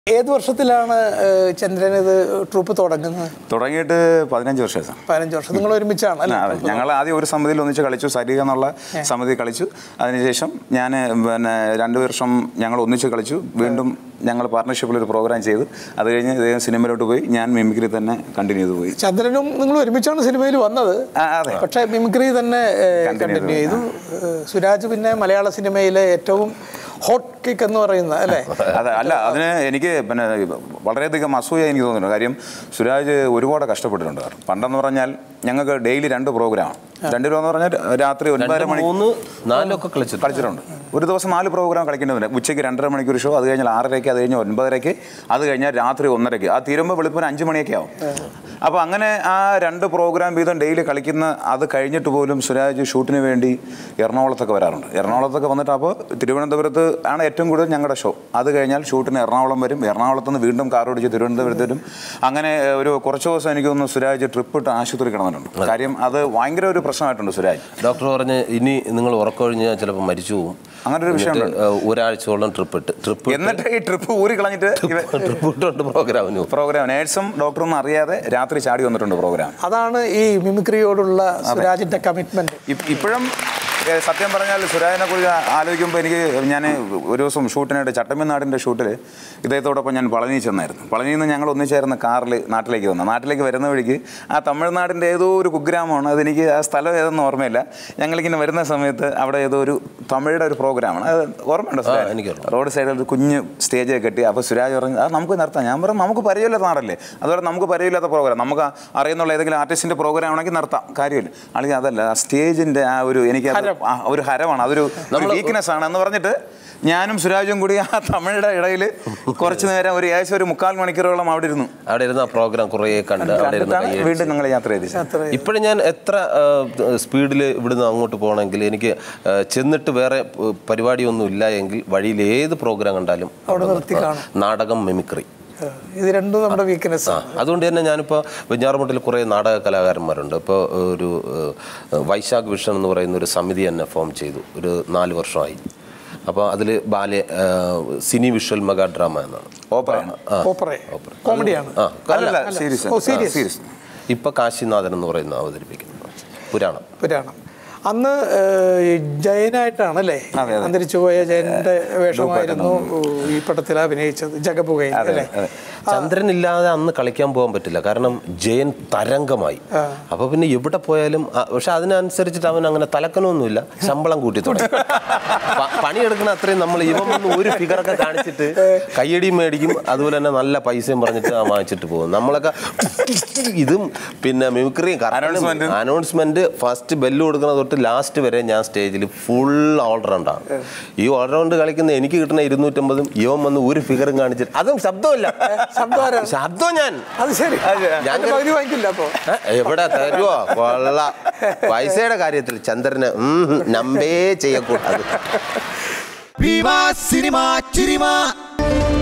ഏത് വർഷത്തിലാണ് ഏഹ്, ചന്ദ്രൻ ഇത് ട്രൂപ്പ് തുടങ്ങുന്നത് തുടങ്ങിയിട്ട് പതിനഞ്ച് വർഷമായി സാർ പതിനഞ്ച് വർഷം നിങ്ങൾ ഒരുമിച്ചാണ് അല്ലേ അതെ ഞങ്ങൾ ആദ്യം ഒരു സമിതിയിൽ ഒന്നിച്ച് കളിച്ചു സരിക എന്നുള്ള സമിതി കളിച്ചു അതിനുശേഷം ഞാൻ പിന്നെ രണ്ട് വർഷം ഞങ്ങൾ ഒന്നിച്ച് കളിച്ചു വീണ്ടും ഞങ്ങൾ പാർട്ണർഷിപ്പിൽ ഒരു പ്രോഗ്രാം ചെയ്തു അത് കഴിഞ്ഞ് ഇദ്ദേഹം സിനിമയിലോട്ട് പോയി ഞാൻ മിമിക്രി തന്നെ കണ്ടിന്യൂ ചെയ്തു പോയി ചന്ദ്രനും നിങ്ങൾ ഒരുമിച്ചാണ് സിനിമയിൽ വന്നത് ആ, അതെ പക്ഷേ മിമിക്രി തന്നെ Continue കണ്ടിന്യൂ ചെയ്തു ഏഹ്, സുരാജ് പിന്നെ മലയാള സിനിമയിലെ ഏറ്റവും ഹോട്ട് കിക്ക് എന്ന് പറയുന്ന അല്ലേ അതെ അല്ല അതിന് എനിക്ക് പിന്നെ വളരെയധികം അസൂയ എനിക്ക് തോന്നുന്നു കാര്യം സുരാജ് ഒരുപാട് കഷ്ടപ്പെട്ടിട്ടുണ്ട് സാർ പണ്ടെന്ന് പറഞ്ഞാൽ ഞങ്ങൾക്ക് ഡെയിലി രണ്ട് പ്രോഗ്രാം രണ്ട് രൂപ എന്ന് പറഞ്ഞാൽ രാത്രി ഒൻപതര മണി മൂന്ന് നാലൊക്കെ കളിച്ചു കളിച്ചിട്ടുണ്ട് ഒരു ദിവസം നാല് പ്രോഗ്രാം കളിക്കേണ്ടതുണ്ട് ഉച്ചയ്ക്ക് രണ്ടര മണിക്കൂർ ഷോ അത് കഴിഞ്ഞാൽ ആറരയ്ക്ക് അത് കഴിഞ്ഞ് ഒൻപതരയ്ക്ക് അത് കഴിഞ്ഞാൽ രാത്രി ഒന്നരയ്ക്ക് ആ തീരുമ്പോൾ വെളുപ്പിന് അഞ്ച് മണിയൊക്കെ ആവും അപ്പോൾ അങ്ങനെ ആ രണ്ട് പ്രോഗ്രാം വീതം ഡെയിലി കളിക്കുന്ന അത് കഴിഞ്ഞിട്ട് പോലും സുരാജ് ഷൂട്ടിന് വേണ്ടി എറണാകുളത്തൊക്കെ വരാറുണ്ട് എറണാകുളത്തൊക്കെ വന്നിട്ട് അപ്പോൾ തിരുവനന്തപുരത്ത് ആണ് ഏറ്റവും കൂടുതൽ ഞങ്ങളുടെ ഷോ അത് കഴിഞ്ഞാൽ ഷൂട്ടിന് എറണാകുളം വരും എറണാകുളത്ത് നിന്ന് വീണ്ടും കാർ ഓടിച്ച് തിരുവനന്തപുരത്ത് വരും അങ്ങനെ ഒരു കുറച്ച് ദിവസം എനിക്ക് തോന്നുന്നു സുരാജ് ട്രിപ്പ് ഇട്ട് ആശുപത്രി കിടന്നിട്ടുണ്ട് കാര്യം അത് ഭയങ്കര ഒരു പ്രശ്നമായിട്ടുണ്ട് സുരാജ് ഡോക്ടർ പറഞ്ഞ് ഇനി നിങ്ങൾ ഉറക്കമൊഴിഞ്ഞാൽ ചിലപ്പോൾ മരിച്ചു പോകും അങ്ങനെ ഒരു വിഷയം എന്നിട്ട്, ഏഹ്, ഒരാഴ്ചയോളം ട്രിപ്പ് ഇട്ട് ട്രിപ്പ് എന്നിട്ട് ഈ ട്രിപ്പ് ഊരി കളഞ്ഞിട്ട് ഇവ- ട്രിപ്പ് ഇട്ടുണ്ട് പ്രോഗ്രാമിന് പ്രോഗ്രാം നേഴ്സും ഡോക്ടറൊന്നും അറിയാതെ രാത്രി ചാടി വന്നിട്ടുണ്ട് പ്രോഗ്രാം അതാണ് ഈ മിമിക്രിയോടുള്ള സുരാജിന്റെ കമ്മിറ്റ്മെന്റ് ഇ- ഇപ്പോഴും ഏ, സത്യം പറഞ്ഞാൽ സുരാജിനെ കുറിച്ച് ആലോചിക്കുമ്പോൾ എനിക്ക് ഞാൻ ഒരു ദിവസം ഷൂട്ടിനായിട്ട് ചട്ടമ്പിനാടിൻ്റെ ഷൂട്ടിൽ ഇദ്ദേഹത്തോടൊപ്പം ഞാൻ പളനി ചെന്നായിരുന്നു പളനിയിൽ നിന്ന് ഞങ്ങൾ ഒന്നിച്ചായിരുന്ന കാറിൽ നാട്ടിലേക്ക് വന്നു നാട്ടിലേക്ക് വരുന്ന വഴിക്ക് ആ തമിഴ്നാടിൻ്റെ ഏതോ ഒരു കുഗ്രാമമാണ് അതെനിക്ക് ആ സ്ഥലം ഏതെന്ന് ഓർമ്മയില്ല ഞങ്ങളിങ്ങനെ വരുന്ന സമയത്ത് അവിടെ ഏതോ ഒരു തമിഴുടെ ഒരു പ്രോഗ്രാമാണ് അത് ഓർമ്മയുണ്ടോ സുരാജ്? എനിക്കറിയാം. റോഡ് സൈഡിൽ ഒരു കുഞ്ഞ് സ്റ്റേജ് കെട്ടി അപ്പോൾ സുരാജ് പറഞ്ഞു അത് നമുക്ക് നിർത്താം ഞാൻ പറഞ്ഞു നമുക്ക് പരിചയമില്ലാത്ത നാടല്ലേ അതുപോലെ നമുക്ക് പരിചയമില്ലാത്ത പ്രോഗ്രാം നമുക്ക് ആ അറിയുന്നുള്ള ഏതെങ്കിലും ആർട്ടിസ്റ്റിൻ്റെ പ്രോഗ്രാം ആണെങ്കിൽ നിർത്താം കാര്യമില്ല അല്ലെങ്കിൽ അതല്ല ആ സ്റ്റേജിൻ്റെ ആ ഒരു എനിക്ക് അത് ആ ഒരു ഹരമാണ് അതൊരു വീക്ക്നെസ് ആണ് എന്ന് പറഞ്ഞിട്ട് ഞാനും സുരാജും കൂടി ആ തമിഴുടെ ഇടയിൽ കുറച്ച് നേരം ഒരു ഏകദേശം ഒരു മുക്കാൽ മണിക്കൂറോളം അവിടെ ഇരുന്നു അവിടെ ഇരുന്ന പ്രോഗ്രാം കുറേ കണ്ട് അവിടെ ഇരുന്ന് കണ്ടിട്ടാണ് കൈ വീണ്ടും ഞങ്ങൾ യാത്ര ചെയ്തത് അത്ര ഇപ്പോഴും ഞാൻ എത്ര സ്പീഡിൽ ഇവിടുന്ന് അങ്ങോട്ട് പോകണമെങ്കിൽ എനിക്ക് ആ, ചെന്നിട്ട് വേറെ പ- പരിപാടിയൊന്നും ഇല്ല എങ്കിൽ വഴിയിൽ ഏത് പ്രോഗ്രാം കണ്ടാലും അവിടെ നിർത്തി കാണും നാടകം മിമിക്രി ഏഹ്, ഇത് രണ്ടും നമ്മുടെ വീക്ക്നെസ് ആ അതുകൊണ്ട് തന്നെ ഞാനിപ്പോൾ വെഞ്ഞാറുമുട്ടിൽ കുറേ നാടക കലാകാരന്മാരുണ്ട് ഇപ്പോൾ ഒരു ഏഹ്, വൈശാഖ് വിഷൻ എന്ന് പറയുന്ന ഒരു സമിതി തന്നെ ഫോം ചെയ്തു ഒരു നാല് വർഷമായി അപ്പോൾ അതിൽ ബാല്യ ഏഹ്, സിനി വിഷ്വൽ മെഗാ ഡ്രാമ എന്നാണ് ഓപ്പറയാണ് ഓപ്പറേ കോമഡിയാണ് ആ അല്ലല്ല സീരിയസ് ഓ, serious. സീരിയസ് ഇപ്പൊ കാശിനാഥൻ എന്ന് പറയുന്ന അവതരിപ്പിക്കുന്നത് പുരാണം പുരാണം അന്ന് ഏഹ്, ജയനായിട്ടാണ് അല്ലേ അതെ, അതെ. അന്തരിച്ചു പോയ ജയന്റെ വേഷമായിരുന്നു ഈ പടത്തിൽ അഭിനയിച്ചത് ജഗപുകയിൽ അല്ലേ ചന്ദ്രൻ ഇല്ലാതെ അന്ന് കളിക്കാൻ പോകാൻ പറ്റില്ല കാരണം ജയൻ തരംഗമായി അപ്പൊ പിന്നെ എവിടെ പോയാലും ആ, പക്ഷെ അതിനനുസരിച്ചിട്ട് അവൻ അങ്ങനെ തലക്കനൊന്നുമില്ല ശമ്പളം കൂട്ടി തുടങ്ങി പ- പണിയെടുക്കണ അത്രയും നമ്മൾ ഇവൻ വന്ന് ഒരു ഫിഗറൊക്കെ കാണിച്ചിട്ട് കയ്യടിയും മേടിക്കും അതുപോലെ തന്നെ നല്ല പൈസയും പറഞ്ഞിട്ട് ആ വാങ്ങിച്ചിട്ട് പോകും നമ്മളൊക്കെ ഇതും പിന്നെ മിമിക്രിയും Announcement. അനൗൺസ്മെന്റ് ഫസ്റ്റ് ബെല്ല് കൊടുക്കുന്ന തൊട്ട് ലാസ്റ്റ് വരെ ഞാൻ സ്റ്റേജിൽ ഫുൾ ഓൾറൗണ്ടാണ് ഈ ഓൾറൗണ്ട് കളിക്കുന്ന എനിക്ക് കിട്ടുന്ന ഇരുന്നൂറ്റമ്പതും ഇവൻ വന്ന് ഒരു ഫിഗറും കാണിച്ചിട്ട് അതും ശബ്ദമില്ല ശബ്ദം ആരാ? ശബ്ദം ഞാൻ അത് ശരി ഞാൻ അതിന്റെ പകുതി വാങ്ങിക്കില്ല അപ്പോ ഏ, എവിടെ തരുവോ കൊള്ള പൈസയുടെ കാര്യത്തിൽ ചന്ദ്രന് ഉം, നമ്പേ ചെയ്യക്കൂടാது Viva Cinema Chirima